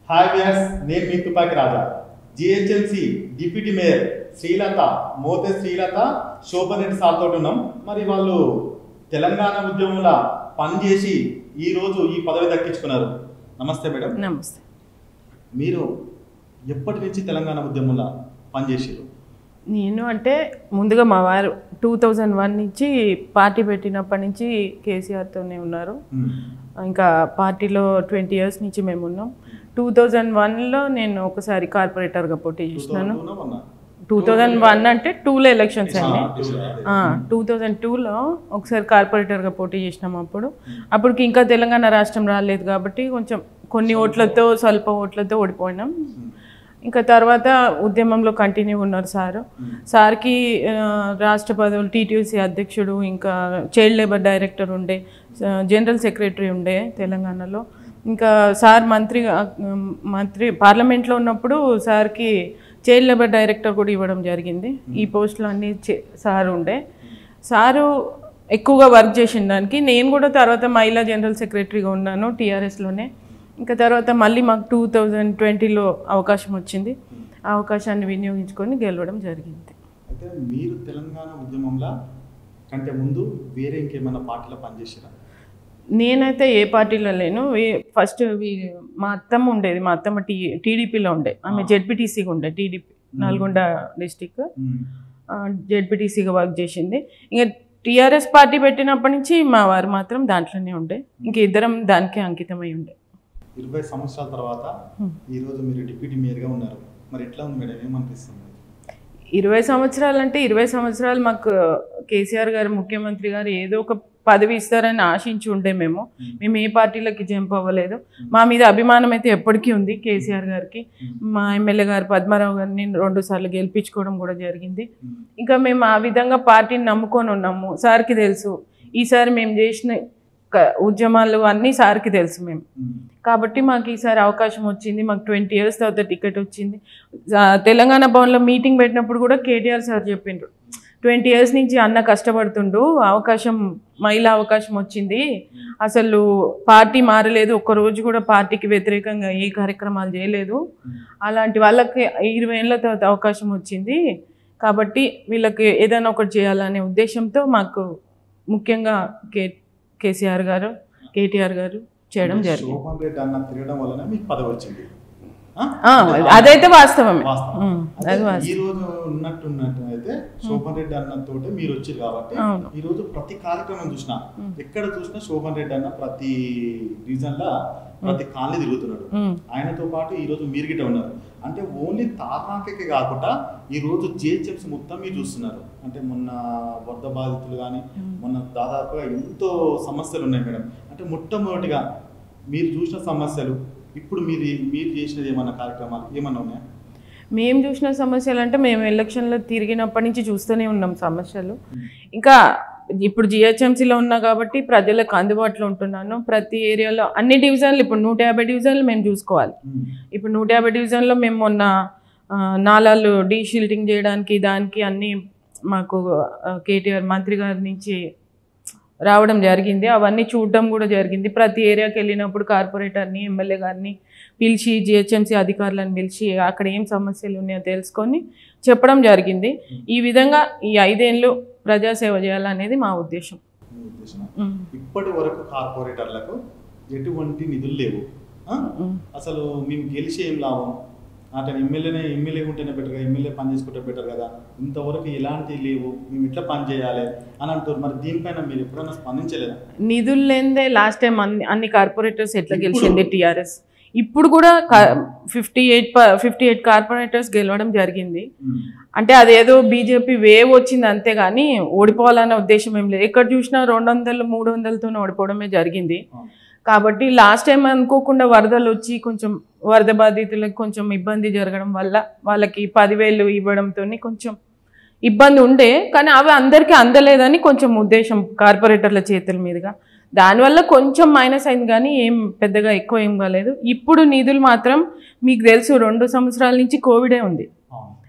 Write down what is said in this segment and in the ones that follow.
Hi Vyas నేను మీ Tupaki Raja GHMC deputy mayor Srilatha Mothe Srilatha Shoban Reddy sir తోటి ఉన్నాం మరి వాళ్ళు తెలంగాణ ఉద్యమంలో పనిచేసి ఈ రోజు ఈ పదవి దక్కించుకున్నారు నమస్తే మేడం నమస్తే మీరు ఎప్పటి నుంచి తెలంగాణ ఉద్యమంలో పనిచేసారు నేను అంటే ముందుగా మా వారు టూ థౌజండ్ వన్ నుంచి పార్టీ పెట్టినప్పటి నుంచి కేసీఆర్తోనే ఉన్నారు ఇంకా పార్టీలో ట్వంటీ ఇయర్స్ నుంచి మేము ఉన్నాం టూ థౌజండ్ వన్లో నేను ఒకసారి కార్పొరేటర్గా పోటీ చేసినాను టూ థౌజండ్ వన్ అంటే టూలో ఎలక్షన్స్ అండి టూ థౌజండ్ టూలో ఒకసారి కార్పొరేటర్గా పోటీ చేసినాం అప్పుడు అప్పటికి ఇంకా తెలంగాణ రాష్ట్రం రాలేదు కాబట్టి కొంచెం కొన్ని ఓట్లతో స్వల్ప ఓట్లతో ఓడిపోయినాం ఇంకా తర్వాత ఉద్యమంలో కంటిన్యూ ఉన్నారు సారు సార్కి ఆ, రాష్ట్ర పదవులు టీటీసీ అధ్యక్షుడు ఇంకా చైల్డ్ లేబర్ డైరెక్టర్ ఉండే ఆ, జనరల్ సెక్రటరీ ఉండే తెలంగాణలో ఇంకా సార్ మంత్రి మంత్రి పార్లమెంట్లో ఉన్నప్పుడు సార్కి చైల్డ్ లేబర్ డైరెక్టర్ కూడా ఇవ్వడం జరిగింది ఈ పోస్టులు అన్నీ చే- సార్ ఉండే సారు ఎక్కువగా వర్క్ చేసిన దానికి నేను కూడా తర్వాత మహిళా జనరల్ సెక్రటరీగా ఉన్నాను టీఆర్ఎస్లోనే ఇంకా తర్వాత మళ్ళీ మాకు టూ థౌజండ్ ట్వంటీలో అవకాశం వచ్చింది ఆ అవకాశాన్ని వినియోగించుకొని గెలవడం జరిగింది అయితే మీరు తెలంగాణ ఉద్యమంలో కంటే ముందు వేరే ఇంకేమైనా పార్టీలో పనిచేసారా నేనైతే ఏ పార్టీలో లేను వీ- ఫస్ట్ వీ- మా అత్తమ్మ ఉండేది మా అత్తమ్మ టీ టీడీపీలో ఉండే ఆమె జెడ్పీటీసీగా ఉండే టీడీపీ నల్గొండ డిస్టిక్ జెడ్పీటీసీగా వర్క్ చేసింది ఇంకా టీఆర్ఎస్ పార్టీ పెట్టినప్పటి నుంచి మా వారు మాత్రం దాంట్లోనే ఉండే ఇంక ఇద్దరం దానికే అంకితమై ఉండే ఇరవై సంవత్సరాల తర్వాత Hmm. ఈ రోజు మీరు డిప్యూటీ మేయర్గా ఉన్నారు మరి ఎట్లా ఉంది మేడం ఏమనిపిస్తుంది ఇరవై సంవత్సరాలు అంటే ఇరవై సంవత్సరాలు మాకు కేసీఆర్ గారు ముఖ్యమంత్రి గారు ఏదో ఒక పదవి ఇస్తారని ఆశించి ఉండే మేము మేము ఏ పార్టీలకి జంప్ అవ్వలేదు మా మీద అభిమానం అయితే ఎప్పటికీ ఉంది కేసీఆర్ గారికి మా ఎమ్మెల్యే గారు పద్మారావు గారిని రెండు సార్లు గెలిపించుకోవడం కూడా జరిగింది ఇంకా మేము ఆ విధంగా పార్టీని నమ్ముకొని ఉన్నాము సార్కి తెలుసు ఈసారి మేము చేసిన క- ఉద్యమాలు అన్నీ సార్కి తెలుసు మేము కాబట్టి మాకు ఈసారి అవకాశం వచ్చింది మాకు ట్వంటీ ఇయర్స్ తర్వాత టికెట్ వచ్చింది ఆ, తెలంగాణ భవన్లో మీటింగ్ పెట్టినప్పుడు కూడా కేటీఆర్ సార్ చెప్పిండ్రు ట్వంటీ ఇయర్స్ నుంచి అన్న కష్టపడుతుండు అవకాశం మహిళా అవకాశం వచ్చింది అసలు పార్టీ మారలేదు ఒక్క రోజు కూడా పార్టీకి వ్యతిరేకంగా ఏ కార్యక్రమాలు చేయలేదు అలాంటి వాళ్ళకి ఇరవై ఏళ్ళ తర్వాత అవకాశం వచ్చింది కాబట్టి వీళ్ళకి ఏదైనా ఒకటి చేయాలనే ఉద్దేశంతో మాకు ముఖ్యంగా కే కేసీఆర్ గారు కేటీఆర్ గారు చేయడం జరిగింది శోభన్ రెడ్డి అన్న తిరగడం వలన మీకు పదవి వచ్చింది ఆ? ఆ, అదైతే వాస్తవమే వాస్తవం. ఉమ్, అదే అది ఈ వాస్తవం రోజు ఉన్నట్టున్నట్టు అయితే శోభన్ రెడ్డి అన్న తోటే మీరు వచ్చారు కాబట్టి అవును. ఈ రోజు ప్రతి కార్యక్రమం చూసినా ఉమ్. ఎక్కడ చూసినా శోభన్ రెడ్డి అన్న ప్రతి డివిజన్ లా ప్రతి కాలనీ తిరుగుతున్నాడు ఉమ్, ఆయనతో పాటు ఈ రోజు మీరు గిట్ట ఉన్నారు అంటే ఓన్లీ తార్నాకే కాకుండా ఈ రోజు జిహెచ్ఎంసీ మొత్తం మీరు చూస్తున్నారు అంటే మొన్న వరద బాధితులు కానీ మొన్న దాదాపుగా ఎంతో సమస్యలు ఉన్నాయి మేడం అంటే మొట్టమొదటిగా మీరు చూసిన సమస్యలు ఇప్పుడు మీరు మీరు చేసినది ఏమన్నా కార్యక్రమాలు ఏమన్నా ఉన్నాయా మేము చూసిన సమస్యలు అంటే మేము ఎలక్షన్లో తిరిగినప్పటి నుంచి చూస్తూనే ఉన్నాం సమస్యలు ఇంకా ఇప్పుడు జిహెచ్ఎంసీలో ఉన్నా కాబట్టి ప్రజలకు అందుబాటులో ఉంటున్నాను ప్రతి ఏరియాలో అన్ని డివిజన్లు ఇప్పుడు నూట యాభై డివిజన్లు మేము చూసుకోవాలి ఇప్పుడు నూట యాభై డివిజన్లో మేము మొన్న ఆ, నాలాలు డీ షీల్టింగ్ చేయడానికి దానికి అన్నీ మాకు ఆ, కేటీఆర్ మంత్రి గారి నుంచి రావడం జరిగింది అవన్నీ చూడడం కూడా జరిగింది ప్రతి ఏరియాకి వెళ్ళినప్పుడు కార్పొరేటర్ని ఎమ్మెల్యే గారిని పిలిచి జిహెచ్ఎంసీ అధికారులను పిలిచి అక్కడ ఏం సమస్యలు ఉన్నాయో తెలుసుకొని చెప్పడం జరిగింది ఈ విధంగా ఈ ఐదేళ్ళు ప్రజాసేవ చేయాలనేది మా ఉద్దేశం మీ ఉద్దేశం ఉమ్, ఇప్పటి వరకు కార్పొరేటర్లకు ఎటువంటి నిధులు లేవు ఆ? ఉమ్. అసలు మేము గెలిచి ఏం లాభం అతను ఎమ్మెల్యేనే ఎమ్మెల్యే ఉంటేనే బెటర్ కదా ఎమ్మెల్యే పని చేసుకుంటే బెటర్ కదా ఇంతవరకు ఎలాంటివి లేవు మేము ఇట్లా పని చేయాలి అని అంటారు మరి దీనిపైన మీరు ఎప్పుడైనా స్పందించలేదా నిధులు లేదే లాస్ట్ టైం అన్ని అన్ని కార్పొరేటర్స్ ఎట్లా ఇప్పుడు- గెలిచింది టీఆర్ఎస్ ఇప్పుడు కూడా fifty eight fifty eight corporators గెలవడం జరిగింది అంటే అదేదో బీజేపీ వేవ్ వచ్చింది అంతే కానీ ఓడిపోవాలన్న ఉద్దేశం ఏం లేదు ఎక్కడ చూసినా రెండు వందలు మూడు వందలతోనే ఓడిపోవడమే జరిగింది కాబట్టి లాస్ట్ టైం అనుకోకుండా వరదలు వచ్చి కొంచెం వరద బాధితులకు కొంచెం ఇబ్బంది జరగడం వల్ల వాళ్ళకి పదివేలు ఇవ్వడంతో కొంచెం ఇబ్బంది ఉండే కానీ అవి అందరికీ అందలేదని కొంచెం ఉద్దేశం కార్పొరేటర్ల చేతుల మీదుగా దానివల్ల కొంచెం మైనస్ అయింది కానీ ఏం పెద్దగా ఎక్కువ ఏం కాలేదు ఇప్పుడు నిధులు మాత్రం మీకు తెలుసు రెండు సంవత్సరాల నుంచి కోవిడే ఉంది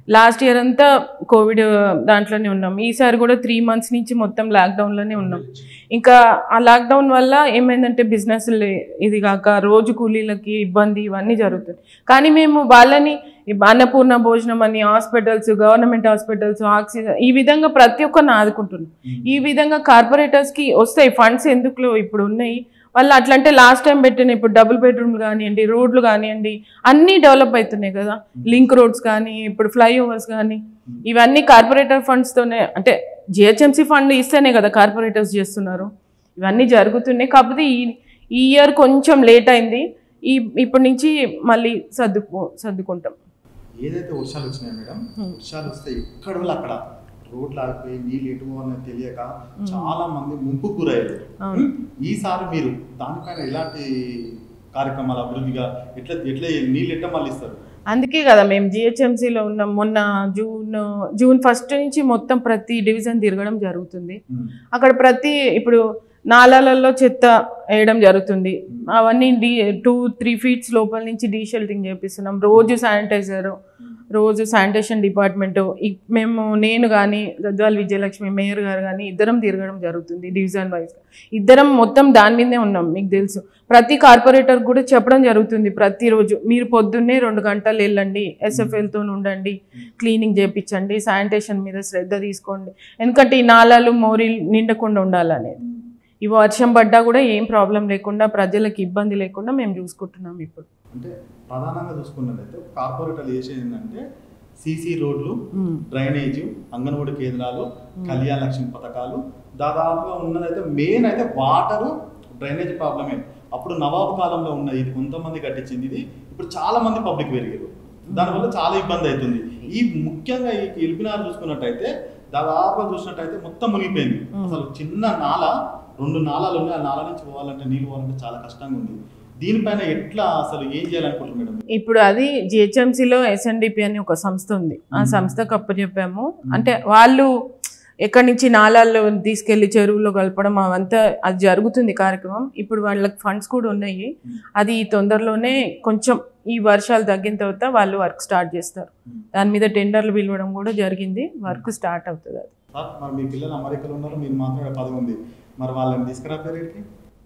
లాస్ట్ ఇయర్ అంతా కోవిడ్ దాంట్లోనే ఉన్నాం ఈసారి కూడా త్రీ మంత్స్ నుంచి మొత్తం లాక్డౌన్లోనే ఉన్నాం ఇంకా ఆ లాక్డౌన్ వల్ల ఏమైందంటే బిజినెస్ ఇది కాక రోజు కూలీలకి ఇబ్బంది ఇవన్నీ జరుగుతుంది కానీ మేము వాళ్ళని ఈ అన్నపూర్ణ భోజనం అని హాస్పిటల్స్ గవర్నమెంట్ హాస్పిటల్స్ ఆక్సిజన్ ఈ విధంగా ప్రతి ఒక్కరిని ఆదుకుంటున్నాం ఈ విధంగా కార్పొరేటర్స్కి వస్తాయి ఫండ్స్ ఎందుకు ఇప్పుడు ఉన్నాయి వాళ్ళు అట్లంటే లాస్ట్ టైం పెట్టిన ఇప్పుడు డబుల్ బెడ్రూమ్లు కానివ్వండి రోడ్లు కానివ్వండి అన్నీ డెవలప్ అవుతున్నాయి కదా లింక్ రోడ్స్ కానీ ఇప్పుడు ఫ్లైఓవర్స్ కానీ ఇవన్నీ కార్పొరేటర్ ఫండ్స్తోనే అంటే జిహెచ్ఎంసీ ఫండ్ ఇస్తేనే కదా కార్పొరేటర్స్ చేస్తున్నారు ఇవన్నీ జరుగుతున్నాయి కాకపోతే ఈ ఈ ఇయర్ కొంచెం లేట్ అయింది ఈ ఇప్పటి నుంచి మళ్ళీ సర్దుకు సర్దుకుంటాం ఏదైతే వర్షాలు వచ్చినాయి మేడం Hmm. వర్షాలు వస్తే ఎక్కడ వాళ్ళు అక్కడ రోడ్లు ఆగిపోయి నీళ్ళు ఎటు పోవాలని తెలియక చాలా మంది ముంపు గురయ్యారు అవును. ఈసారి మీరు దానిపైన ఎలాంటి కార్యక్రమాలు అభివృద్ధిగా ఎట్లా ఎట్లా నీళ్ళు ఎట్లా మళ్ళీ ఇస్తారు అందుకే కదా మేము జిహెచ్ఎంసీలో ఉన్నాం మొన్న జూన్ జూన్ ఫస్ట్ నుంచి మొత్తం ప్రతి డివిజన్ తిరగడం జరుగుతుంది అక్కడ ప్రతి ఇప్పుడు నాలాలలో చెత్త వేయడం జరుగుతుంది అవన్నీ డీ టూ త్రీ ఫీట్స్ లోపల నుంచి డీషెల్టింగ్ చేపిస్తున్నాం రోజు శానిటైజర్ రోజు శానిటేషన్ డిపార్ట్మెంట్ మేము నేను కానీ గద్వాల్ విజయలక్ష్మి మేయర్ గారు కానీ ఇద్దరం తిరగడం జరుగుతుంది డివిజన్ వైజ్ ఇద్దరం మొత్తం దాని మీదే ఉన్నాం మీకు తెలుసు ప్రతి కార్పొరేటర్ కూడా చెప్పడం జరుగుతుంది ప్రతిరోజు మీరు పొద్దున్నే రెండు గంటలు వెళ్ళండి ఎస్ఎఫ్ఎల్తో ఉండండి క్లీనింగ్ చేయించండి శానిటేషన్ మీద శ్రద్ధ తీసుకోండి ఎందుకంటే ఈ నాలాలు మోరీలు నిండకుండా ఉండాలనేది ఈ వర్షం పడ్డా కూడా ఏం ప్రాబ్లం లేకుండా ప్రజలకు ఇబ్బంది లేకుండా మేము చూసుకుంటున్నాం ఇప్పుడు అంటే ప్రధానంగా చూసుకున్నట్లయితే కార్పొరేటర్లు చేసేది ఏంటంటే సీసీ రోడ్లు డ్రైనేజ్ అంగన్వాడీ కేంద్రాలు కళ్యాణ లక్ష్మి పథకాలు దాదాపుగా ఉన్నదైతే మెయిన్ అయితే వాటరు డ్రైనేజ్ ప్రాబ్లమే అప్పుడు నవాబు కాలంలో ఉన్నది ఇది కొంతమంది కట్టించింది ఇది ఇప్పుడు చాలా మంది పబ్లిక్ పెరిగారు దానివల్ల చాలా ఇబ్బంది అవుతుంది ఈ ముఖ్యంగా ఈ ఎల్బినార్ చూసుకున్నట్టయితే దాదాపుగా చూసినట్టయితే మొత్తం మునిగిపోయింది Mm. అసలు చిన్న నాల రెండు నాలాలు ఉన్నాయి ఆ నాల నుంచి పోవాలంటే నీళ్ళు పోవాలంటే చాలా కష్టంగా ఉంది దీనిపైన ఎట్లా అసలు ఏం చేయాలనుకుంటున్నారు మేడం ఇప్పుడు అది జిహెచ్ఎంసీలో ఎస్ఎన్డిపి అని ఒక సంస్థ ఉంది ఆ మ్మ్. సంస్థకు అప్పచెప్పాము అంటే వాళ్ళు ఎక్కడి నుంచి నాలాల్లో తీసుకెళ్లి చెరువులో కలపడం అవంతా అది జరుగుతుంది కార్యక్రమం ఇప్పుడు వాళ్ళకి ఫండ్స్ కూడా ఉన్నాయి అది తొందరలోనే కొంచెం ఈ వర్షాలు తగ్గిన తర్వాత వాళ్ళు వర్క్ స్టార్ట్ చేస్తారు మ్మ్. దాని మీద టెండర్లు పిలవడం కూడా జరిగింది వర్క్ స్టార్ట్ అవుతుంది అది సార్ మరి మీ పిల్లలు అమెరికాలో ఉన్నారు మీరు మాత్రమే పదవి ఉంది మరి వాళ్ళని తీసుకురా పేరేంటి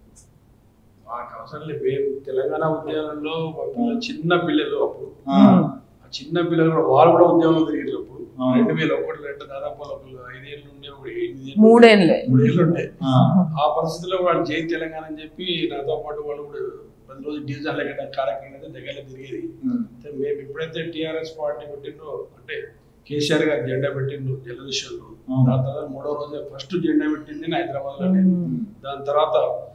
మాకు అవసరం లేదు మేము తెలంగాణ ఉద్యోగంలో మా పిల్లలు చిన్న పిల్లలు అప్పుడు ఆ, ఆ చిన్న పిల్లలు కూడా వాళ్ళు కూడా ఉద్యోగంలో తిరిగారు అప్పుడు ఆ. రెండు వేల ఒకటి రెండు దాదాపు వాళ్ళకు ఐదేళ్ళు ఉండే ఒక ఎనిమిది ఏళ్ళు మూడేళ్ళే మూడేళ్ళు ఉండే ఆ, ఆ పరిస్థితిలో వాళ్ళు జై తెలంగాణ అని చెప్పి నాతో పాటు వాళ్ళు కూడా పది రోజులు డివిజన్ లెక్క కార్యక్రమం అయితే దగ్గర తిరిగేది ఉమ్, అయితే మేము ఎప్పుడైతే టీఆర్ఎస్ పార్టీ పెట్టిండ్రో అంటే కేసీఆర్ గారు జెండా పెట్టిండ్రు జలదిశలో అవును. దాని తర్వాత మూడో రోజు ఫస్ట్ జెండా పెట్టింది నేను హైదరాబాద్ లోనే ఉమ్, దాని తర్వాత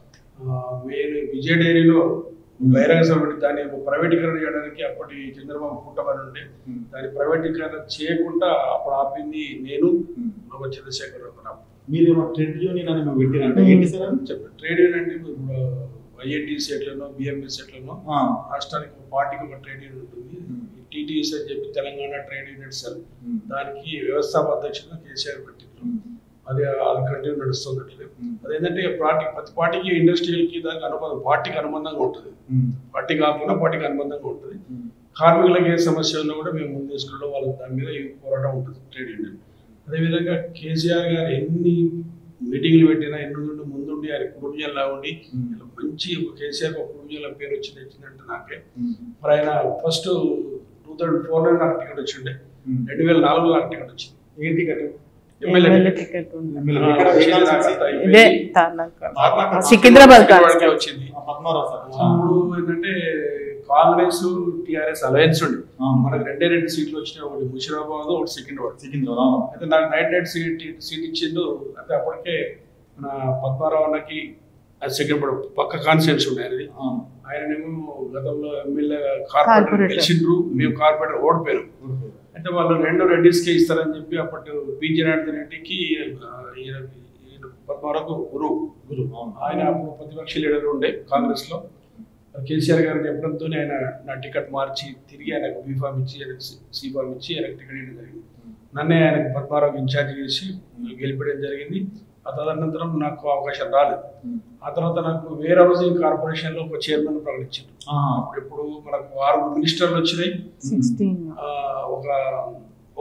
మెయిన్ విజయ డైరీలో బహిరంగ సభ పెట్టి దాన్ని ప్రైవేటీకరణ చేయడానికి అప్పటి చంద్రబాబు పుట్టమని ఉండే ఉమ్, దాన్ని ప్రైవేటీకరణ చేయకుండా అప్పుడు ఆపింది నేను ఉమ్. నవ చంద్రశేఖర్ రావు మీరేమో ట్రెడ్ యూనియన్ అని మేము పెట్టినంటే ఏంటి సార్ అది? చెప్పి ట్రేడ్ యూనియన్ అంటే ఇప్పుడు ఐఎన్టీసీ ఎట్లనో బిఎంఎస్ ఎట్లనో ఆ, రాష్ట్రానికి ఒక పార్టీకి ఒక ట్రేడ్ యూనియన్ ఉంటుంది Hmm. టీటీఎస్ అని చెప్పి తెలంగాణ ట్రేడ్ యూనియన్ సెల్ ఉమ్, దానికి వ్యవస్థాపక అధ్యక్షులుగా కేసీఆర్ పెట్టిండ్రు ఉమ్, అది అది కంటిన్యూ నడుస్తుంది అట్లే ఉమ్, అదేంటంటే పార్టీ ప్రతి పార్టీకి ఇండస్ట్రియల్కి దానికి అనుబంధం పార్టీకి అనుబంధంగా ఉంటుంది ఉమ్, పార్టీ కాకుండా పార్టీకి అనుబంధంగా ఉంటుంది ఉమ్, కార్మికులకు ఏ సమస్య ఉన్నా కూడా మేము ముందు తీసుకుంటాం వాళ్ళ దాని మీద ఈ పోరాటం ఉంటుంది ట్రేడ్ యూనియన్ అదేవిధంగా కేసీఆర్ గారు ఎన్ని మీటింగ్లు పెట్టినా ఎన్ని నుండి ముందుండి ఆయన కుటుంబీయంలా ఉండి ఉమ్, ఇలా మంచి ఒక కేసీఆర్ ఒక కుటుంబీయంలో పేరు వచ్చింది వచ్చిందంటే నాకే ఉమ్, మరి ఆయన ఫస్ట్ టూ థౌజండ్ ఫోర్లో నాకు టికెట్ వచ్చిండే ఉమ్. రెండు వేల నాలుగులో నాకు టికెట్ వచ్చింది ఏంటి కట్టు ఎమ్మెల్యే ఎమ్మెల్యే టికెట్. టికెట్ ఉంది. ఎమ్మెల్యే ఆ, ఎక్కడ వచ్చింది వెళ్ళాల్సి నాకు వస్తే? అంతా ఇదే అయిపోయింది. తార్నాక. తార్నాక. సికింద్రాబాద్ వాడికే కాన్స్టిట్యూన్సీ. వచ్చింది ఆ, పద్మారావు సార్ అప్పుడు ఏంటంటే కాంగ్రెస్ టిఆర్ఎస్ అలయన్స్ ఉండే అవును. మనకు రెండే రెండు సీట్లు వచ్చినాయి ఒకటి ముషిరాబాద్ ఒకటి సికింద్రాబాద్ సికింద్రాబాద్ అవును. అయితే నాకు నైట్ నైట్ సీట్ సీట్ ఇచ్చిండు అయితే అప్పటికే మన పద్మారావు అన్నకి అది సెకండ్ పక్క కాన్స్టిట్యూన్స్ ఉండే ఆయనది అవును. ఆయననేమో గతంలో ఎమ్మెల్యే కార్పొరేటర్ కార్పొరేటర్. గెలిచిండ్రు మేము కార్పొరేటర్ ఓడిపోయాం ఓకే. అయితే వాళ్ళు రెండు రెడ్డిస్కే ఇస్తారని చెప్పి అప్పటి పి జనార్దన్ రెడ్డికి ఆ, ఈయన ఈయన పద్మారావుకు గురువు గురు అవును. ఆయన అప్పుడు ప్రతిపక్ష లీడర్ ఉండే కాంగ్రెస్ లో కేసీఆర్ గారు చెప్పడంతో ఆయన నా టికెట్ మార్చి తిరిగి ఆయనకు బీఫామ్ ఇచ్చి ఆయనకు సి ఫామ్ ఇచ్చి ఆయనకు టికెట్ ఇవ్వడం జరిగింది నన్నే ఆయనకు పద్మారావుకి ఇన్ఛార్జ్ చేసి గెలిపడం జరిగింది ఆ తదనంతరం నాకు అవకాశం రాలేదు ఉమ్. ఆ తర్వాత నాకు వేరే హౌసింగ్ కార్పొరేషన్ లో ఒక చైర్మన్ ప్రకటించారు ఆ, అప్పుడు ఇప్పుడు మనకు ఆరుగురు మినిస్టర్లు వచ్చినాయి 16 ఆ, ఒక ఒక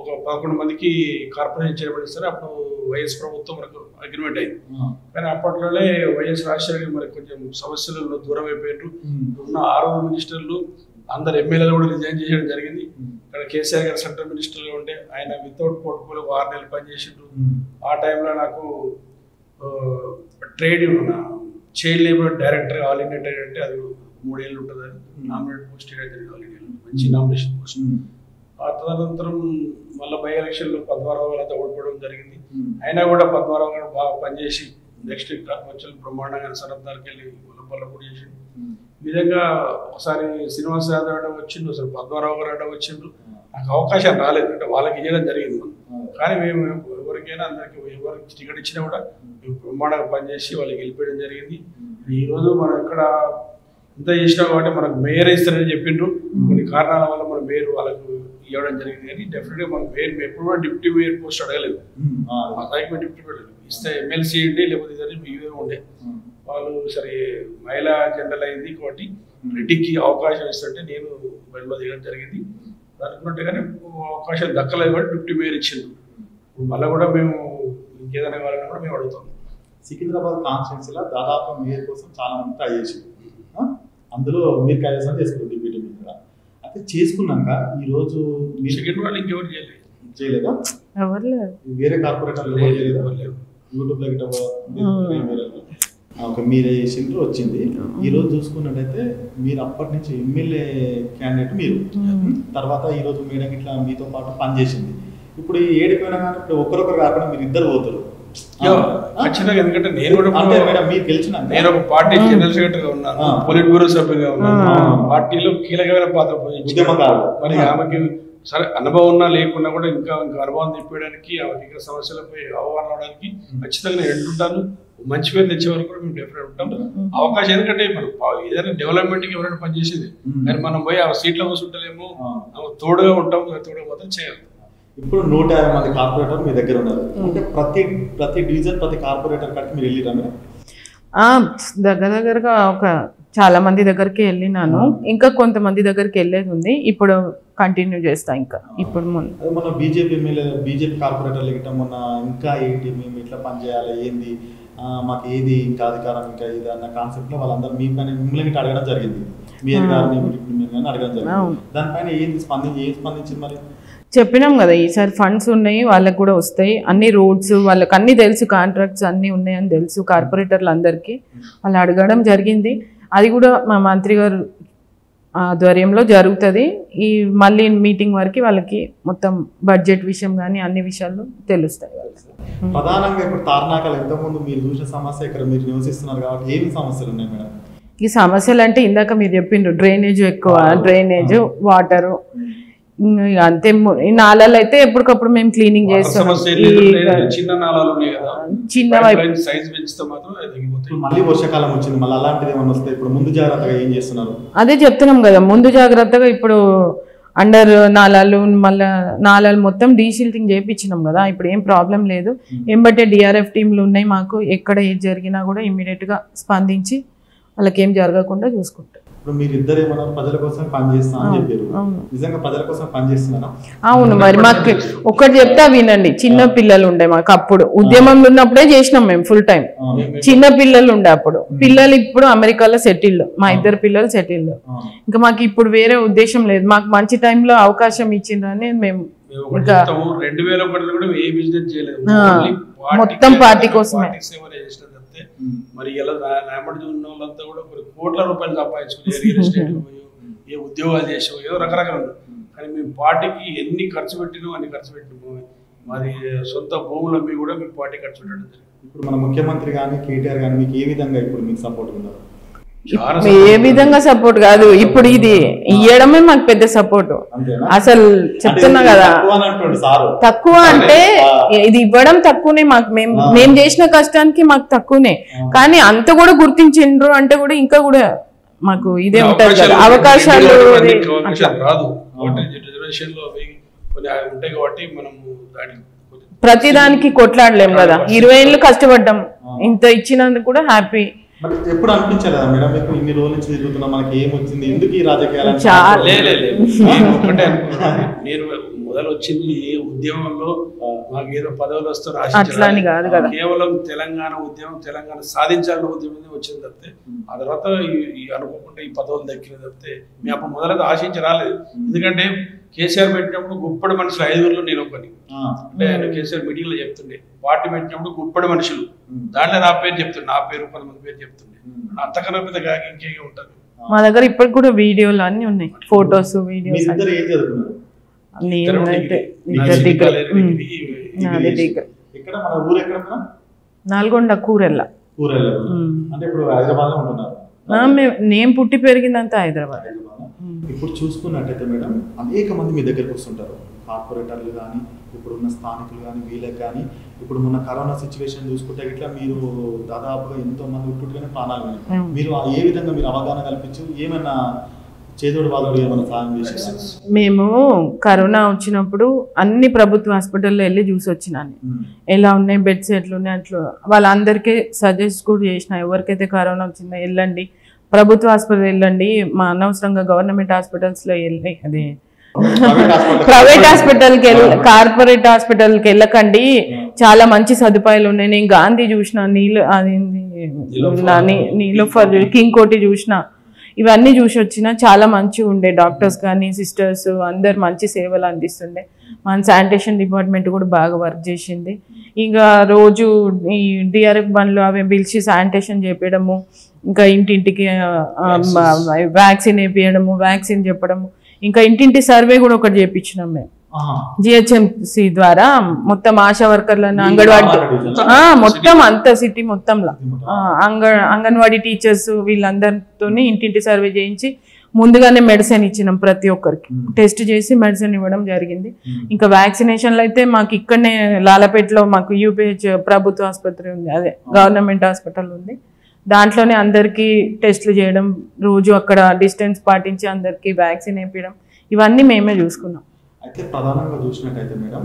ఒక పదకొండు మందికి కార్పొరేషన్ చైర్మన్ ఇస్తారు అప్పుడు వైఎస్ ప్రభుత్వం మనకు అగ్రిమెంట్ అయింది కానీ అప్పట్లోనే వైఎస్ రాజశేఖర్ మరి కొంచెం సమస్యలలో దూరం అయిపోయారు ఉన్న ఆరుగురు మినిస్టర్లు అందరు ఎమ్మెల్యేలు కూడా రిజైన్ చేయడం జరిగింది ఇక్కడ కేసీఆర్ గారు సెంట్రల్ మినిస్టర్గా ఉంటే ఆయన వితౌట్ పోర్ట్ఫోలియో ఒక ఆరు నెలలు పనిచేసిండ్రు ఆ టైంలో నాకు trade child labour director all India trade అంటే అది మూడేళ్ళు ఉంటుంది అది నామినేట్ పోస్ట్ చేయడం జరిగింది ఆల్ ఇండియాలో మంచి నామినేషన్ పోస్ట్ ఆ తదనంతరం మళ్ళీ బై ఎలక్షన్లో పద్మారావు గారు అంతా ఓడిపోవడం జరిగింది అయినా కూడా పద్మారావు గారు బాగా పనిచేసి నెక్స్ట్ వచ్చి బ్రహ్మాండంగా సరఫ్దార్కి వెళ్ళి ఉల్లపల్ల కూడా చేసి ఈ విధంగా ఒకసారి శ్రీనివాస్ యాదవ్ అడ్డం వచ్చిండు అసలు పద్మారావు గారు అడ్డం వచ్చిండ్రు నాకు అవకాశం రాలేదు అంటే వాళ్ళకి ఇవ్వడం జరిగింది మనం. కానీ మేము ఎవరికైనా అందరికి ఎవరికి టికెట్ ఇచ్చినా కూడా మేము బ్రహ్మాండంగా పనిచేసి వాళ్ళకి వెళ్ళిపోయడం జరిగింది ఈ రోజు మనం ఇక్కడ ఇంత చేసినా కాబట్టి మనకు మేయర్ ఇస్తారని చెప్పిండ్రు కొన్ని కారణాల వల్ల మన మేయర్ వాళ్ళకు ఇవ్వడం జరిగింది కానీ డెఫినెట్గా మన మేయర్ మేము ఎప్పుడు కూడా డిప్యూటీ మేయర్ పోస్ట్ అడగలేదు మా స్థాయికి మేము డిప్యూటీ మేయర్ ఇస్తే ఎమ్మెల్సీ ఏంటి లేకపోతే ఇదని ఇవే ఉండే వాళ్ళు సరే మహిళా జనరల్ అయింది కాబట్టి రెడ్డికి అవకాశం ఇస్తుంటే నేను బయటలో దిగడం జరిగింది అనుకున్నట్టుగానే అవకాశం దక్కలేదు కాబట్టి డిప్యూటీ మేయర్ ఇచ్చిండు ఇప్పుడు మళ్ళీ కూడా మేము ఇంకేదైనా కావాలని కూడా మేము అడుగుతాం సికింద్రాబాద్ కాన్స్టిట్యున్సీలో దాదాపు మేయర్ కోసం చాలా మంది ట్రై చేసి అందులో మీరు కైవసం చేసుకున్నారు డిప్యూటీ మేయర్ అయితే చేసుకున్నాక ఈ రోజు మీరు సెకండ్ వాళ్ళు ఇంకెవరు చేయలేదు చేయలేదా ఎవరు లేరు వేరే కార్పొరేటర్లు ఎవరు చేయలేదా యూట్యూబ్ లో గిట్ట ఒక మీరే చేసిండ్రు వచ్చింది ఈ రోజు చూసుకున్నట్టయితే మీరు అప్పటి నుంచి ఎమ్మెల్యే క్యాండిడేట్ మీరు తర్వాత ఈ రోజు మేడం ఇట్లా మీతో పాటు పనిచేసింది ఇప్పుడు ఈ ఏడిపోయినా కానీ ఇప్పుడు ఒకరొకరు కాకుండా మీరు ఇద్దరు పోతారు యో, ఖచ్చితంగా ఎందుకంటే నేను కూడా అంటే మేడం మీరు గెలిచిన నేను ఒక పార్టీ జనరల్ సెక్రటరీ గా ఉన్నాను ఆ. పొలిట్ బ్యూరో సభ్యుగా ఉన్నాను ఆ. పార్టీలో కీలకమైన పాత్ర పోషించాను. ఉద్యమకారుడు. మరి ఆమెకి సరే అనుభవం ఉన్నా లేకున్నా కూడా ఇంకా ఇంకా అనుభవం తెప్పడానికి ఆమెకి ఇంకా సమస్యలపై అవగాహన అవడానికి ఖచ్చితంగా నేను ఎంటుంటాను మంచి పేరు తెచ్చే వరకు కూడా మేము డెఫినెట్ ఉంటాం అవకాశం ఎందుకంటే మనం పా- ఏదైనా డెవలప్మెంట్ కి ఎవరైనా పనిచేసేది మ్మ్. కానీ మనం పోయి ఆ సీట్లో కూర్చుంటలేమో ఆ. ఆమె తోడుగా ఉంటాం తోడుగా మాత్రం చేయాలి ఇప్పుడు నూట యాభై మంది కార్పొరేటర్ మీ దగ్గర ఉన్నారు అంటే ప్రతి ప్రతి డివిజన్ ప్రతి కార్పొరేటర్ కాడికి మీరు వెళ్ళిరా మేడం ఆ, దగ్గర దగ్గరగా ఒక చాలా మంది దగ్గరికి వెళ్ళినాను ఇంకా కొంతమంది దగ్గరికి వెళ్ళేది ఉంది ఇప్పుడు కంటిన్యూ చేస్తా ఇంకా ఇప్పుడు ముందు అదే మన బీజేపీ ఎమ్మెల్యే బీజేపీ కార్పొరేటర్లు గిట్ట మొన్న ఇంకా ఏంటి మేము ఇట్లా పనిచేయాలి ఏంది ఆ, మాకు ఏది ఇంకా అధికారం ఇంకా ఇది అన్న కాన్సెప్ట్ లో వాళ్ళందరూ మీ పైన మిమ్మల్ని గిట్ట అడగడం జరిగింది మేయర్ గారిని డిప్యూటీ మేయర్ గారిని అడగడం జరిగింది అవును. దానిపైన ఏంది స్పందించి ఏం స్పందించింది మరి చెప్పినాం కదా ఈసారి ఫండ్స్ ఉన్నాయి వాళ్ళకి కూడా వస్తాయి అన్ని రోడ్స్ వాళ్ళకి అన్ని తెలుసు కాంట్రాక్ట్స్ అన్ని ఉన్నాయని తెలుసు కార్పొరేటర్లు అందరికీ వాళ్ళు అడగడం జరిగింది అది కూడా మా మంత్రి గారు ఆధ్వర్యంలో జరుగుతుంది ఈ మళ్ళీ మీటింగ్ వరకు వాళ్ళకి మొత్తం బడ్జెట్ విషయం కానీ అన్ని విషయాలు తెలుస్తాయి వాళ్ళకి ప్రధానంగా ఇప్పుడు తార్నాకలు ఎంతమంది మీరు చూసిన సమస్య ఇక్కడ మీరు నివసిస్తున్నారు కాబట్టి ఏమి సమస్యలు ఉన్నాయి మేడం ఈ సమస్యలు అంటే ఇందాక మీరు చెప్పిండ్రు డ్రైనేజ్ ఎక్కువ డ్రైనేజ్ వాటరు ఇక అంతే ము- ఈ నాళాలు అయితే ఎప్పటికప్పుడు మేము క్లీనింగ్ చేస్తాం సమస్య ఏం ఈ లేదు. చిన్న నాళాలు ఉన్నాయి కదా చిన్న వైపు సైజ్ పెంచితే మాత్రం అది తగ్గిపోతాయి ఇప్పుడు మళ్ళీ వర్షాకాలం వచ్చింది మళ్ళీ అలాంటిది ఏమన్నా వస్తే ఇప్పుడు ముందు జాగ్రత్తగా ఏం చేస్తున్నారు అదే చెప్తున్నాం కదా ముందు జాగ్రత్తగా ఇప్పుడు అండర్ నాలాలు మళ్ళా నాలాలు మొత్తం డీసిల్టింగ్ చేయించినాం కదా ఇప్పుడు ఏం ప్రాబ్లం లేదు ఎంబటే డిఆర్ఎఫ్ టీంలు ఉన్నాయి మాకు ఎక్కడ ఏది జరిగినా కూడా immediate గా స్పందించి వాళ్ళకి ఏం జరగకుండా చూసుకుంటాం ఇప్పుడు మీరు ఇద్దరు ఏమన్నారు ప్రజల కోసం పని చేస్తా అని చెప్పారు అవును. నిజంగా ప్రజల కోసం పని చేస్తున్నారా అవును మరి మాకు ఒక్కటి చెప్తా వినండి చిన్న పిల్లలు ఉండే మాకు అప్పుడు ఉద్యమంలో ఉన్నప్పుడే చేసినాం మేము ఫుల్ టైం చిన్న పిల్లలు ఉండే అప్పుడు పిల్లలు ఇప్పుడు అమెరికాలో సెటిల్ మా ఇద్దరు పిల్లలు సెటిల్ ఇంకా మాకు ఇప్పుడు వేరే ఉద్దేశం లేదు మాకు మంచి టైంలో అవకాశం ఇచ్చిండ్రని మేము మేము ఒకటి ఇంకా చెప్తాము రెండు వేల ఒకటిలో కూడా మేము ఏ బిజినెస్ చేయలేదు ఆ, Only party మొత్తం కే- పార్టీ కోసమే. పార్టీ సేవనే చేసినాం తప్పితే మరి ఇలా నాయమడి ఉన్న వాళ్ళంతా కూడా కొన్ని కోట్ల రూపాయలు సంపాదించుకుని ఏ రియల్ ఎస్టేట్ ఏ ఉద్యోగాలు చేసావు ఏదో రకరకాల ఉంది. కానీ మేము పార్టీకి ఎన్ని ఖర్చు పెట్టినాం అన్ని ఖర్చు పెట్టినాము మరి సొంత భూములు అమ్మి కూడా మేము పార్టీ ఖర్చు పెట్టడం జరిగింది ఇప్పుడు మన ముఖ్యమంత్రి కానీ కేటీఆర్ కానీ మీకు ఏ విధంగా ఇప్పుడు మీకు సపోర్ట్ ఉన్నారు చాలా ఏ విధంగా సపోర్ట్ కాదు ఇప్పుడు ఇది ఇయ్యడమే మాకు పెద్ద సపోర్ట్ అంతేనా అసలు చెప్తున్నా అంటే కదా తక్కువ అని అంటుండు సారు తక్కువ అంటే ఇది ఇవ్వడం తక్కువనే మాకు మేము మేము చేసిన కష్టానికి మాకు తక్కువనే కానీ అంత కూడా గుర్తించిండ్రు అంటే కూడా ఇంకా కూడా మాకు ఇదే ఉంటది కదా అవకాశాలు అవకాశాలు అది అవకాశాలు రాదు రిజర్వేషన్ లో అవి కొన్ని ఉంటాయి కాబట్టి మనము దానికి కొంచెం ప్రతిదానికి కొట్లాడలేం కదా ఇరవై ఏళ్ళు కష్టపడ్డాం ఇంత ఇచ్చినందుకు కూడా హ్యాపీ మరి ఎప్పుడు అనిపించలేదా మేడం మీకు ఇన్ని రోజుల నుంచి తిరుగుతున్నాం మనకి ఏం వచ్చింది ఎందుకు ఈ రాజకీయాలు చాలా. లే లే, లే. నేను ఒకటే అనుకున్నాను. నేను మొదలు వచ్చింది ఏ ఉద్యమంలో మాకు ఏదో పదవులు వస్తూ అట్లా అని కాదు కదా. కేవలం తెలంగాణ ఉద్యమం తెలంగాణ సాధించాలన్న ఉద్యమం వచ్చింది తప్పితే ఆ తర్వాత ఈ- ఈ అనుకోకుండా ఈ పదవులు దక్కిన తప్పితే మేము అప్పుడు మొదలైతే ఆశించి రాలేదు ఎందుకంటే కేసీఆర్ పెట్టినప్పుడు గుప్పడి మనుషులు ఐదుగురులో నేను ఒకని ఆ, అంటే ఆయన కేసీఆర్ మీటింగ్ లో చెప్తుండే పార్టీ పెట్టినప్పుడు గుప్పడి మనుషులు దాంట్లో నా పేరు చెప్తుండే నా పేరు కొంతమంది పేరు చెప్తుండే అంతకన్నా పెద్ద కాక ఇంకేం ఉంటుంది మా దగ్గర ఇప్పటికి కూడా వీడియోలు అన్ని ఉన్నాయి ఫొటోస్ వీడియోస్ మీరిద్దరు ఏం చదువుకున్నారు నేనైతే నా ఇద్దరు సిటీ డిగ్రీ కాలేజీ ఉమ్. డిగ్రీ, నాది డిగ్రీ ఇక్కడ మన ఊరు ఎక్కడ మన నల్గొండ కూరెల్ల ఊరెళ్ళ ఉమ్. అంటే ఇప్పుడు హైదరాబాద్ లో ఉంటున్నారు ఆ, మే- నేను పుట్టి పెరిగిందంతా హైదరాబాద్ హైదరాబాద్ ఇప్పుడు చూసుకున్నట్టయితే మేడం అనేక మంది మీ దగ్గరికి వస్తుంటారు కార్పొరేటర్లు కానీ ఇప్పుడున్న స్థానికులు కానీ వీళ్ళకి కానీ ఇప్పుడు మొన్న కరోనా సిచ్యువేషన్ చూసుకుంటే ఇట్లా మీరు దాదాపుగా ఎంతో మంది ఉట్టుగానే ప్రాణాలు పోయినాయి. అవును. మీరు ఆ ఏ విధంగా మీరు అవగాహన కల్పించి ఏమైనా చేదోడు వాదోడు ఏమైనా సాయం చేసేసారు మేము కరోనా వచ్చినప్పుడు అన్ని ప్రభుత్వ హాస్పిటల్లో వెళ్ళి చూసి వచ్చినాను ఎలా ఉన్నాయి బెడ్స్ ఎట్లున్నాయి అట్లా వాళ్ళందరికీ సజెస్ట్ కూడా చేసిన ఎవరికైతే కరోనా వచ్చిందో వెళ్ళండి ప్రభుత్వ హాస్పిటల్ వెళ్ళండి మా అనవసరంగా గవర్నమెంట్ హాస్పిటల్స్లో వెళ్ళి అది ప్రైవేట్ హాస్పిటల్కి వెళ్ళ కార్పొరేట్ హాస్పిటల్కి వెళ్ళకండి చాలా మంచి సదుపాయాలు ఉన్నాయి నేను గాంధీ చూసిన నీళ్ళు అది నీలోఫర్ కింగ్ కోటి చూసిన ఇవన్నీ చూసి వచ్చిన చాలా మంచిగా ఉండే డాక్టర్స్ కానీ సిస్టర్స్ అందరు మంచి సేవలు అందిస్తుండే మన శానిటేషన్ డిపార్ట్మెంట్ కూడా బాగా వర్క్ చేసింది ఇంకా రోజు ఈ డిఆర్ఎఫ్ బండ్లు అవి పిలిచి శానిటేషన్ చేపించడము ఇంకా ఇంటింటికి వ్యాక్సిన్ వేపించడము వ్యాక్సిన్ చెప్పడము ఇంకా ఇంటింటి సర్వే కూడా ఒకటి చేపించినాం మేము జిహెచ్ఎంసి ద్వారా మొత్తం ఆశా వర్కర్లను అంగన్వాడీ ఆ, మొత్తం అంత సిటీ మొత్తంలో ఆ, అంగ అంగన్వాడీ టీచర్స్ వీళ్ళందరితో ఇంటింటి సర్వే చేయించి ముందుగానే మెడిసిన్ ఇచ్చినాం ప్రతి ఒక్కరికి టెస్ట్ చేసి మెడిసిన్ ఇవ్వడం జరిగింది ఇంకా వ్యాక్సినేషన్లు అయితే మాకు ఇక్కడనే లాలపేటలో మాకు యూపీహెచ్ ప్రభుత్వ ఆసుపత్రి ఉంది అదే గవర్నమెంట్ హాస్పిటల్ ఉంది దాంట్లోనే అందరికీ టెస్ట్లు చేయడం రోజు అక్కడ డిస్టెన్స్ పాటించి అందరికీ వ్యాక్సిన్ వేపించడం ఇవన్నీ మేమే చూసుకున్నాం అయితే ప్రధానంగా చూసినట్టయితే మేడం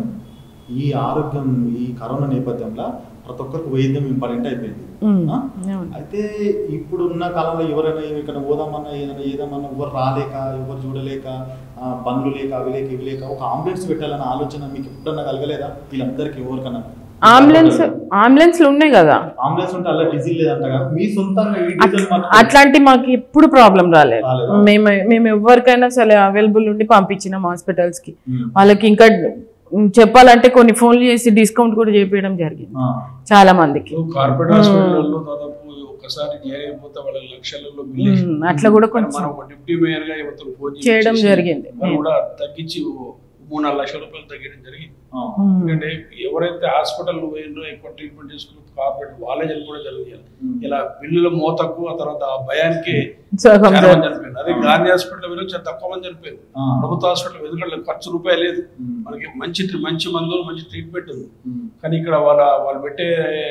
ఈ ఆరోగ్యం ఈ కరోనా నేపథ్యంలో ప్రతి ఒక్కరికి వైద్యం ఇంపార్టెంట్ అయిపోయింది ఉమ్, ఆ? అవును. అయితే ఇప్పుడు ఉన్న కాలంలో ఎవరైనా ఇక్కడ పోదామన్నా ఏదైనా ఏదామన్నా ఎవరు రాలేక ఎవరు చూడలేక ఆ, బండ్లు లేక అవి లేక ఇవి లేక ఒక అంబులెన్స్ పెట్టాలన్న ఆలోచన మీకు ఎప్పుడన్నా కలగలేదా వీళ్ళందరికీ ఎవరికన్నా అంబులెన్స్ అంబులెన్స్లు ఉన్నాయి కదా అంబులెన్స్ ఉంటే అలా డీజిల్ లేదంటగా మీ సొంతంగా ఈ డీజిల్ మాత్రం- అట్లాంటి మాకు ఎప్పుడు ప్రాబ్లం రాలేదు రాలేదా? మేము మేము ఎవరికైనా సరే అవైలబుల్ ఉండి పంపించినాం హాస్పిటల్స్ కి ఉమ్. వాళ్ళకి ఇంకా ఉమ్, చెప్పాలంటే కొన్ని ఫోన్లు చేసి డిస్కౌంట్ కూడా చేపించడం జరిగింది ఆ, చాలా మందికి కార్పొరేట్ హాస్పిటల్లో దాదాపు ఒక్కసారి జాయిన్ అయిపోతే వాళ్ళ లక్షలలో బిల్ వేసి- ఉమ్, అట్లా కూడా కానీ కొంచెం మనం ఒక డిప్యూటీ మేయర్ గా ఇవతలు ఫోన్ చేసి చేయడం చేసి జరిగింది. వాళ్ళు కూడా తగ్గించి ఓ మూడు నాలుగు లక్షల రూపాయలు తగ్గడం జరిగింది ఆ. ఉమ్, ఎందుకంటే ఎవరైతే హాస్పిటల్ పోయినో ఎక్కువ ట్రీట్మెంట్ చేసుకున్న కార్పొరేట్ వాళ్ళే చనిపోవడం జరిగింది ఉమ్. ఇలా బిల్లుల మోతకు ఆ తర్వాత ఆ భయానికి సగం చాలా జరి- మంది చనిపోయింది అదే గాంధీ హాస్పిటల్ వెళ్ళి చాలా తక్కువ మంది చనిపోయింది ఆ. ప్రభుత్వ హాస్పిటల్ ఎందుకంటే ఖర్చు రూపాయి లేదు ఉమ్. మనకి మంచి ట్రీ- మంచి మందులు మంచి ట్రీట్మెంట్ ఉంది ఉమ్. కానీ ఇక్కడ వాళ్ళ వాళ్ళు పెట్టే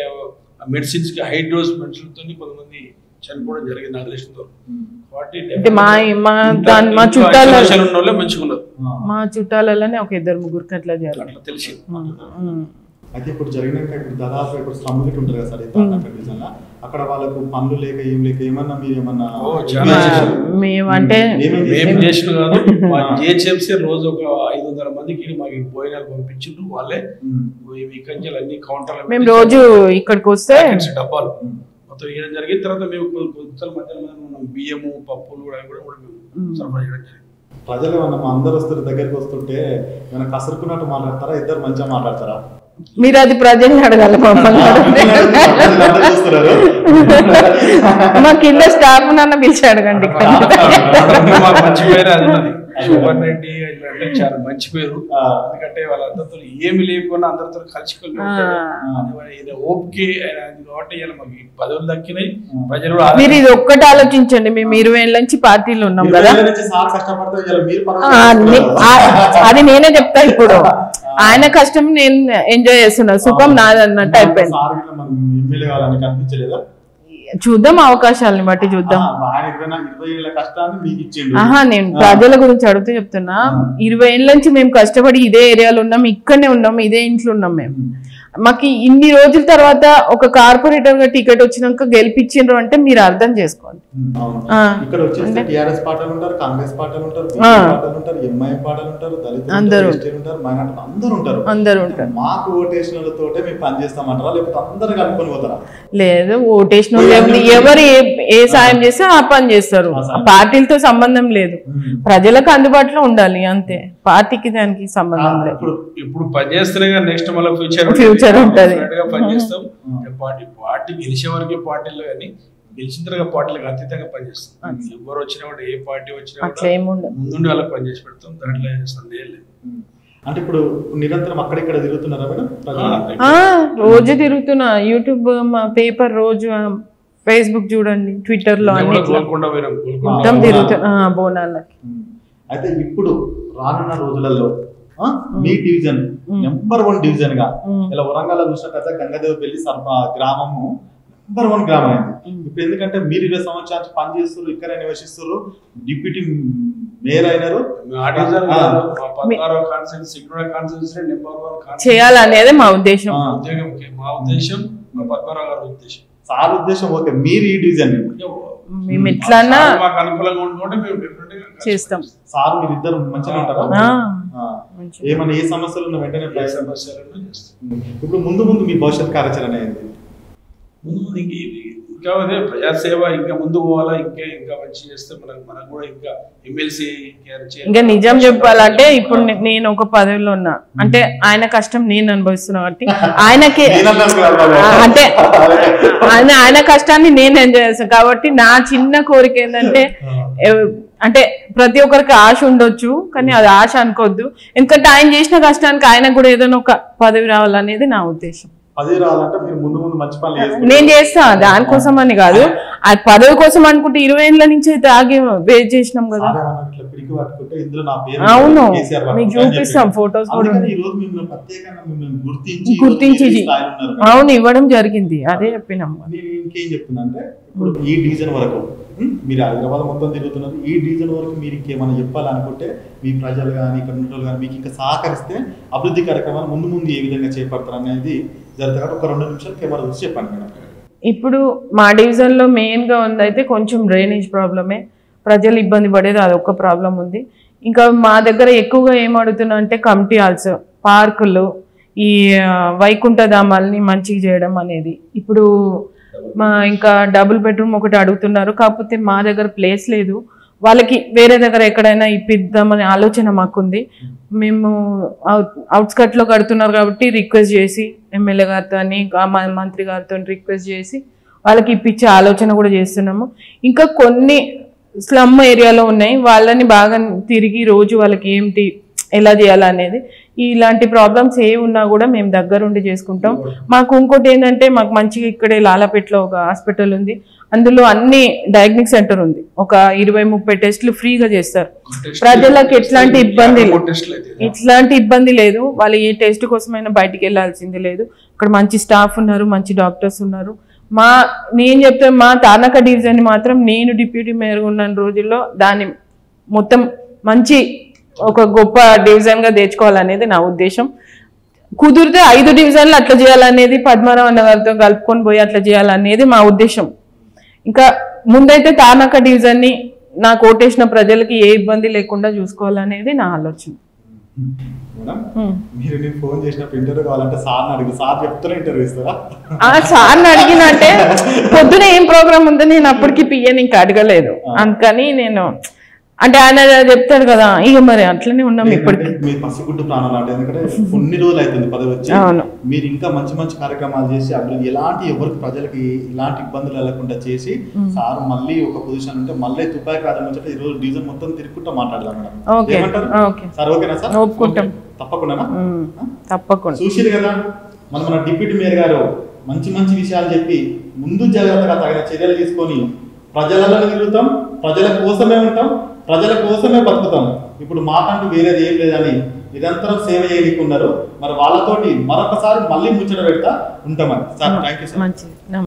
మెడిసిన్స్ కి హై డోస్ మెడిసిన్ తోని కొంతమంది చనిపోవడం జరిగింది నా దృష్టితో ఉమ్. కాబట్టి అంటే మా మా ఇంట్లో- దాని మా ఇంట్లో చుట్టాల isolation ఉన్న వాళ్ళే మంచిగా ఉన్నారు ఆ. మా చుట్టాలలోనే ఒక ఇద్దరు ముగ్గురికి అట్లా జరిగింది అట్లా తెలిసి ఉమ్, ఉమ్. అయితే ఇప్పుడు జరిగినాక ఇప్పుడు దాదాపు ఇప్పుడు స్లమ్ గిట్ ఉంటుంది కదా సార్ ఈ తాండూరు డివిజన్ లో అక్కడ వాళ్ళకు పనులు లేక ఏం లేక ఏమన్నా మీరు ఏమన్నా ఓ, చాలా మా- చేశారు. మేమంటే ఏమేమి మేము చేశారు? చేసిన కాదు మా ఆ. జిహెచ్ఎంసీ రోజు ఒక ఐదు వందల మందికి మాకు భోజనాలు పంపించిండ్రు వాళ్ళే ఉమ్. ఈ కంచెలు అన్ని కౌంటర్లు మేము రోజు ఇక్కడికి వస్తే ప్యాకెట్స్ డబ్బాలు ఉమ్. మొత్తం ఇవ్వడం జరిగింది తర్వాత మేము కొ- కొంచెం మధ్యలో మనం బియ్యము పప్పులు కూడా కూడా కూడా మేము ఉమ్. సరఫరా చేయడం జరిగింది ప్రజలు ఏమన్నా మా అందరు వస్తారు దగ్గరికి వస్తుంటే ఏమైనా కసురుకున్నట్టు మాట్లాడతారా ఇద్దరు మంచిగా మాట్లాడతారా మీరు అది ప్రజల్ని అడగాలి మమ్మల్ని అందరూ చూస్తున్నారు. మా కింద స్టాఫ్ నన్న పిలిచి అడగండి మాకు మంచి పేరు అది ఉన్నది సూపర్ రెడ్డి అంటే చాలా మంచి పేరు ఆ. ఎందుకంటే వాళ్ళందరితో ఏమి లేకుండా అందరితో కలిసికొని ఉంటాడు. ఆ. అది వాడి- ఈయన ఓపికే ఆయన అది కాబట్టి ఇలా మాకు ఈ పదవులు దక్కినాయి ఆ. ప్రజలు కూడా మీరు ఇది ఒక్కటి ఆలోచించండి మేము ఇరవై ఏళ్ళ నుంచి పార్టీలో ఉన్నాం ఇరవై కదా ఏళ్ళ నుంచి సార్ కష్టపడితే ఇవాళ మీరు ఆ, పర్వాలేదు అన్ని- చేస్తున్నారు. ఆ, అది నేనే చెప్తా ఇప్పుడు ఆయన కష్టం నేను ఎంజాయ్ చేస్తున్నా సుఖం నాది అన్నట్టు అయిపోయింది సార్ గిట్ల మనం ఎమ్మెల్యే కావాలని కనిపించలేదా చూద్దాం అవకాశాలని బట్టి చూద్దాం ఆ, ఆయన ఇరవై నా- ఇరవై ఏళ్ళ కష్టాన్ని మీకు ఇచ్చిండు ఆహా నేను ప్రజల గురించి అడుగుతూ చెప్తున్నా ఇరవై ఏళ్ళ నుంచి మేము కష్టపడి ఇదే ఏరియాలో ఉన్నాం ఇక్కడనే ఉన్నాం ఇదే ఇంట్లో ఉన్నాం మేము మాకు ఇన్ని రోజుల తర్వాత ఒక కార్పొరేటర్ గా టికెట్ వచ్చినాక గెలిపించిండ్రు అంటే మీరు అర్థం చేసుకోండి అవును. ఆ, ఇక్కడ వచ్చేసి అంటే- టిఆర్ఎస్ పార్టీలు ఉంటారు కాంగ్రెస్ పార్టీలు ఉంటారు ఆ. బీజేపీ పార్టీలు ఉంటారు ఎంఐ పార్టీలు ఉంటారు దళితులు అందరూ. ఉంటారు ఎస్టీలు ఉంటారు మైనార్టీలు అందరూ ఉంటారు అందరూ ఉంటారు మాకు ఓటేషన్లతోటే మేము పని చేస్తామంటారా లేకపోతే అందరు కలుపుకొని పోతారా లేదు ఓటేసిన వాళ్ళు ఎవరు- ఎవరు ఏ ఏ సాయం చేస్తే ఆ పని చేస్తారు ఆ సాయం. పార్టీలతో సంబంధం లేదు ప్రజలకు అందుబాటులో ఉండాలి అంతే పార్టీకి దానికి సంబంధం లేదు ఇప్పుడు ఇప్పుడు పని చేస్తేనే కానీ నెక్స్ట్ మళ్ళీ ఫ్యూచర్ Future ఉంటది. పని చేస్తాం పార్టీ పార్టీ గెలిచే వరకే పార్టీలో కానీ గెలిచిన తర్వాత పార్టీలకు అతీతంగా పనిచేస్తాం ఎవరు వచ్చినా కూడా ఏ పార్టీ వచ్చినా అట్లా కూడా ఏముండదు ముందుండి వాళ్ళకి పనిచేసి పెడతాం దాంట్లో సందేహం లేదు అంటే ఇప్పుడు నిరంతరం అక్కడిక్కడ తిరుగుతున్నారా మేడం ప్రజలు? ఆ, రోజు తిరుగుతున్నా యూట్యూబ్ మా పేపర్ రోజు ఆ, ఫేస్బుక్ చూడండి ట్విట్టర్ లో నిన్న అన్ని కూడా గోల్కొండ పోయినాం గోల్కొండ మొత్తం తిరుగుతున్నా ఆ, బోనాలకి ఉమ్. అయితే ఇప్పుడు రానున్న రోజులలో ఆ, మీ డివిజన్ నెంబర్ వన్ డివిజన్ గా ఉమ్. ఇలా వరంగల్ చూసినట్టయితే గంగదేవపల్లి సర్ప గ్రామము నెంబర్ వన్ గ్రామం అయింది ఇప్పుడు ఎందుకంటే మీరు ఇరవై సంవత్సరాల నుంచి పని చేస్తారు ఇక్కడే నివసిస్తారు డిప్యూటీ మేయర్ అయినారు మేము ఆ డివిజన్ ఆ. కాదు, మా పద్మారావు కాన్సెన్స్ సిగ్నల్ కాన్సెన్స్ నెంబర్ వన్ కాన్సెన్స్ చేయాలనేది మా ఉద్దేశం ఆ. ఉద్యోగం మా ఉద్దేశం మా పద్మారావు గారి ఉద్దేశం సార్ ఉద్దేశం ఓకే మీరు ఈ డివిజన్ మేము ఎట్లన్నా సార్ మాకు అనుకూలంగా ఉంటుంటే మేము డిఫరెంట్ గా చేస్తాం సార్ మీరు ఇద్దరు మంచిగా ఉంటారా ఆ, ఆ. మంచిగా. ఏమైనా ఏ సమస్యలు ఉన్న వెంటనే ఏ ప్రయత్నం సమస్యలను చేస్తాం ఉమ్. ఇప్పుడు ముందు ముందు మీ భవిష్యత్ కార్యాచరణ ఏంది ముందు ముందు ఇంక ఇవి- ఇంకా అదే ప్రజాసేవ ఇంకా ముందు పోవాలా ఇంకా ఇంకా మంచి చేస్తే మనకు మనకు కూడా ఇంకా ఎమ్మెల్సీ ఇంకా నిజం చెప్పాలంటే ఇప్పుడు నే- నేను ఒక పదవిలో ఉన్నా అంటే ఆయన కష్టం నేను అనుభవిస్తున్నా కాబట్టి ఆయనకి నేనన్నాను కదా బాబు. ఆ, అంటే ఆయన ఆయన కష్టాన్ని నేను ఎంజాయ్ చేస్తాను కాబట్టి నా చిన్న కోరిక ఏంటంటే ఎవ్- అంటే ప్రతి ఒక్కరికి ఆశ ఉండొచ్చు కానీ అది ఆశ అనుకోవద్దు ఎందుకంటే ఆయన చేసిన కష్టానికి ఆయనకు కూడా ఏదైనా ఒక పదవి రావాలనేది నా ఉద్దేశం పది రావాలంటే మీరు ముందు ముందు మంచి పనులు చేసుకుంటారు. నేను చేస్తా దానికోసం అని కాదు ఆ పదవి కోసం అనుకుంటే ఇరవై ఏళ్ళ నుంచి అయితే ఆగి వెయిట్ చేసినాం కదా సార్ ఏమన్నా ఇట్లా పిడికి పట్టుకుంటే ఇందులో నా పేరు అవును కేసీఆర్ మీకు పట్టుకుంటా అని చూపిస్తాం చెప్పి. ఫొటోస్ కూడా అందుకని ఉన్నాయి. ఈ రోజు మిమ్మల్ని ప్రత్యేకంగా మిమ్మల్ని గుర్తించి ఈ గుర్తించి రోజు మీరు ఈ స్థాయిలో ఉన్నారు మేడం. అవును ఇవ్వడం జరిగింది అదే చెప్పినాం నేను ఇంకేం చెప్తున్నా అంటే ఇప్పుడు ఈ డివిజన్ వరకు ఉం, మీరు హైదరాబాద్ మొత్తం తిరుగుతున్నారు ఈ డివిజన్ వరకు మీరు ఇంకేమైనా చెప్పాలనుకుంటే మీ ప్రజలు కానీ ఇక్కడ ఉన్న వాళ్ళు కానీ మీకు ఇంకా సహకరిస్తే అభివృద్ధి కార్యక్రమాలు ముందు ముందు ఏ విధంగా చేపడతారు అనేది జరుగుతుంది కాబట్టి ఒక రెండు నిమిషాలు కెమెరా చూసి చెప్పండి మేడం ఇప్పుడు మా డివిజన్లో మెయిన్గా ఉందైతే కొంచెం డ్రైనేజ్ ప్రాబ్లమే ప్రజలు ఇబ్బంది పడేది అదొక ప్రాబ్లం ఉంది ఇంకా మా దగ్గర ఎక్కువగా ఏం అడుగుతున్నా అంటే కమిటీ హాల్స్ పార్కులు ఈ ఆ, వైకుంఠ ధామాల్ని మంచిగా చేయడం అనేది ఇప్పుడు మా ఇంకా డబుల్ బెడ్రూమ్ ఒకటి అడుగుతున్నారు కాకపోతే మా దగ్గర ప్లేస్ లేదు వాళ్ళకి వేరే దగ్గర ఎక్కడైనా ఇప్పిద్దామనే ఆలోచన మాకుంది మేము అవుట్స్కట్ లో కడుతున్నారు కాబట్టి రిక్వెస్ట్ చేసి ఎమ్మెల్యే గారితో అని ఆ మ- మంత్రి గారితో రిక్వెస్ట్ చేసి వాళ్ళకి ఇప్పించే ఆలోచన కూడా చేస్తున్నాము ఇంకా కొన్ని స్లమ్ ఏరియాలో ఉన్నాయి వాళ్ళని బాగా తిరిగి రోజు వాళ్ళకి ఏంటి ఎలా చేయాలనేది ఇలాంటి ప్రాబ్లమ్స్ ఏ ఉన్నా కూడా మేము దగ్గరుండి చేసుకుంటాం మాకు ఇంకోటి ఏంటంటే మాకు మంచిగా ఇక్కడే లాలాపేటలో ఒక హాస్పిటల్ ఉంది అందులో అన్ని డయాగ్నిక్ సెంటర్ ఉంది ఒక ఇరవై ముప్పై టెస్టులు ఫ్రీగా చేస్తారు ప్రజలకు ఎట్లాంటి ఇబ్బంది లేదు. టెస్ట్లు అయితే ఇట్లాంటి ఇబ్బంది లేదు వాళ్ళు ఏ టెస్ట్ కోసమైనా బయటికి వెళ్ళాల్సింది లేదు అక్కడ మంచి స్టాఫ్ ఉన్నారు మంచి డాక్టర్స్ ఉన్నారు మా నేను చెప్తే మా తానక డివిజన్ మాత్రం నేను డిప్యూటీ మేయర్ ఉన్న రోజుల్లో దాన్ని మొత్తం మంచి ఒక గొప్ప డివిజన్ గా తెచ్చుకోవాలనేది నా ఉద్దేశం కుదిరితే ఐదు డివిజన్లు అట్లా చేయాలనేది పద్మారావు అన్న గారితో కలుపుకొని పోయి అట్లా చేయాలనేది మా ఉద్దేశం ఇంకా ముందైతే తానక డివిజన్ ని నాకు ఓటేసిన ప్రజలకి ఏ ఇబ్బంది లేకుండా చూసుకోవాలనేది నా ఆలోచన మేడం హ్మ్. మీరు నేను ఫోన్ చేసినప్పుడు ఇంటర్వ్యూ కావాలంటే సార్ని అడుగు సార్ చెప్తూనే ఇంటర్వ్యూ ఇస్తారా ఆ సార్ని అడిగినంటే పొద్దున ఏం ప్రోగ్రామ్ ఉందో నేను అప్పటికి పియ్యని ఇంకా అడగలేదు అందుకని నేను అంటే ఆయన చెప్తాడు కదా ఇక మరి అట్లనే ఉన్నాం ఇప్పటికి ఏంటంటే మీ పసిగుడ్డు ప్రాణాలు అంటే ఎందుకంటే కొన్ని రోజులు అవుతుంది పదవి వచ్చి అవును. మీరు ఇంకా మంచి మంచి కార్యక్రమాలు చేసి అభివృద్ధి ఎలాంటి ఎవరికి ప్రజలకి ఇలాంటి ఇబ్బందులు వెళ్లకుండా చేసి సార్ మళ్ళీ ఒక పొజిషన్ ఉంటే మళ్ళీ తుపాయి కాదు ముచ్చట ఈ రోజు డివిజన్ మొత్తం తిరుగుకుంటూ మాట్లాడదాం మేడం ఓకే ఏమంటారు ఓకే సార్ ఓకేనా సార్ ఒప్పుకుంటాం తప్పకుండా ఉమ్, తప్పకుండా చూసిరు కదా మన మన డిప్యూటీ మేయర్ గారు మంచి మంచి విషయాలు చెప్పి ముందు జాగ్రత్తగా తగిన చర్యలు తీసుకొని ప్రజలలో తిరుగుతాం ప్రజల కోసమే ఉంటాం ప్రజల కోసమే బతుకుతాం ఇప్పుడు మాకంటూ వేరేది ఏం లేదని నిరంతరం సేవ చేయడానికి ఉన్నారు మరి వాళ్ళతోటి మరొకసారి మళ్ళీ ముచ్చట పెడతా ఉంటామని సార్ థ్యాంక్ యూ సార్ మంచిది